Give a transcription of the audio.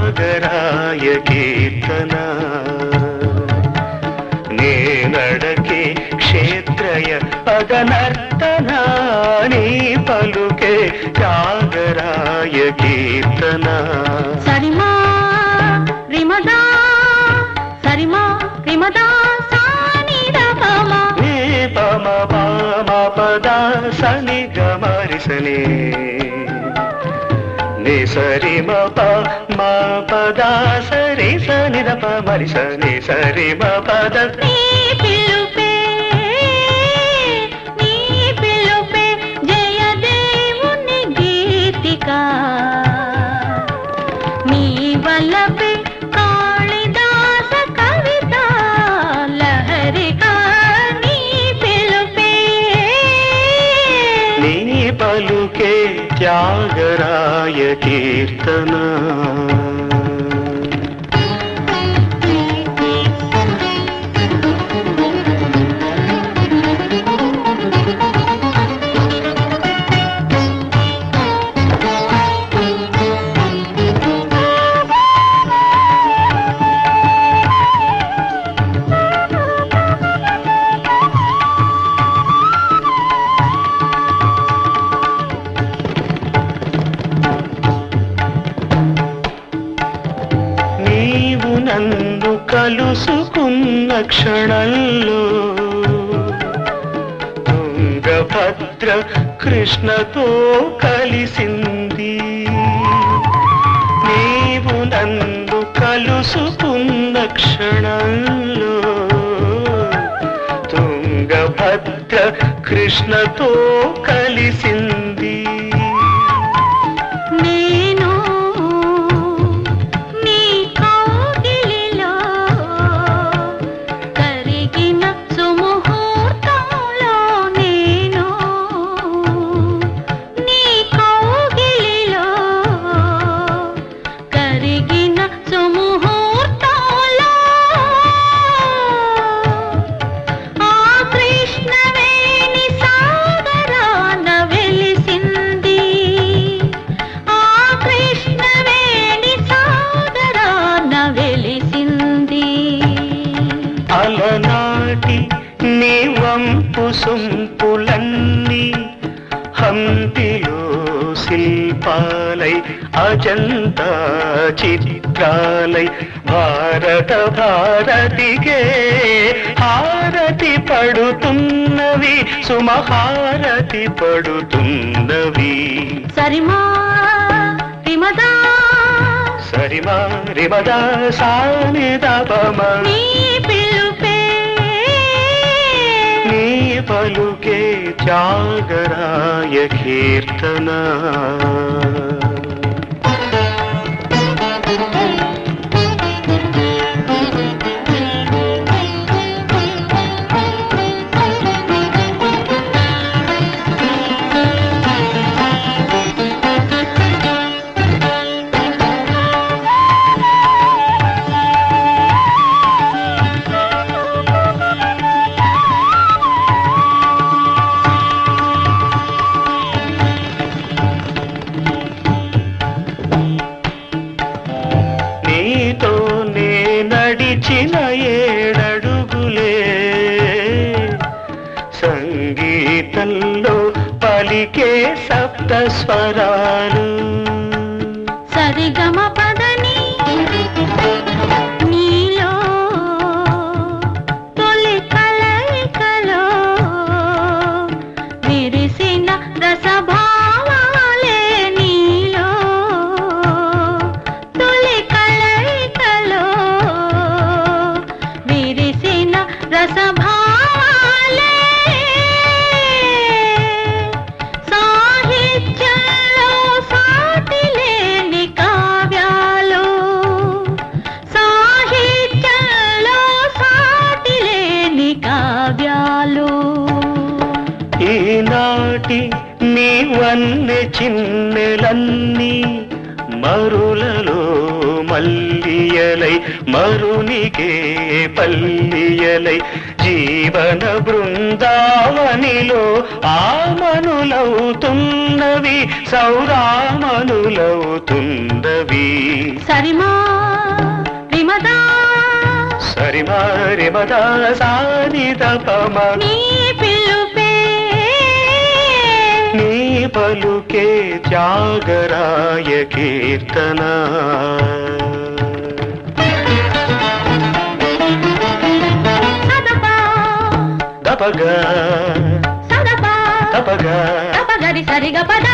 త్యాగరాయ కీర్తన నేనడకే క్షేత్రయ పదనర్తన నీ పలుకే త్యాగరాయ కీర్తన సరిమా రిమదా సరిమా రిమదా సాని రమమ నీ పమ పామ పద సని గమరిసని నీ సరి మ ప మా పద సరి సని ద ప మరి సని సరి మ పద నీ పిలుపే నీ పిలుపే జయదేవుని గీతిక నీ వల్లపే కాళిదాస కవిత లహరిక నీ పిలుపే నీ పలుకే త్యాగరాయ కీర్తన నీవు నన్ను కలుసుకున్న క్షణంలో తుంగభద్ర కృష్ణతో కలిసింది నీవు నన్ను కలుసుకున్న క్షణంలో తుంగభద్ర కృష్ణతో కలిసింది నేను నీ కౌగిలిలో కరిగిన సుముహూర్తంలో నేను నీ కౌగిలిలో కరిగిన సుముహూర్తంలో ఆ కృష్ణవేణి సాగరాన వెలిసింది ఆ కృష్ణవేణి సాగరాన వెలిసింది అలనాటి నీ వంపు సొంపులన్నీ హంపిలో శిల్పాలై అజంతా చిత్రాలై భారత భారతికే హారతి పడుతున్నవి సుమహారతి పడుతున్నవి సరిమా విమదా సరిమా రిమదా సానిదపమ నీ పిలుపే నీ పలుకే త్యాగరాయ కీర్తన నీతో నే నడిచిన ఏడడుగులే సంగీతంలో పలికే సప్త స్వరాలు సరిగమ పదని నీలో తొలి కలయికలో విరిసిన రసభావాలే నీలో తొలి కలయికలో విరిసిన రసభావాలే సాహిత్యంలో సాటి లేని కావ్యాలు సాహిత్యంలో సాటి లేని కావ్యాలు ఈనాటి నీ వన్నె చిన్నెలన్నీ మరులలో మల్లియలై మరునికే పల్లియలై జీవన బృందావనిలో ఆమనులవుతున్నవి సౌరామనులవుతున్నవి సరిమా విమదా సరిమారిమదా సానిద పమ నీ పిలుపే నీ పలుకే త్యాగరాయ కీర్తన సదపా దపగ సదపా దపగ తపగరి సరిగ పద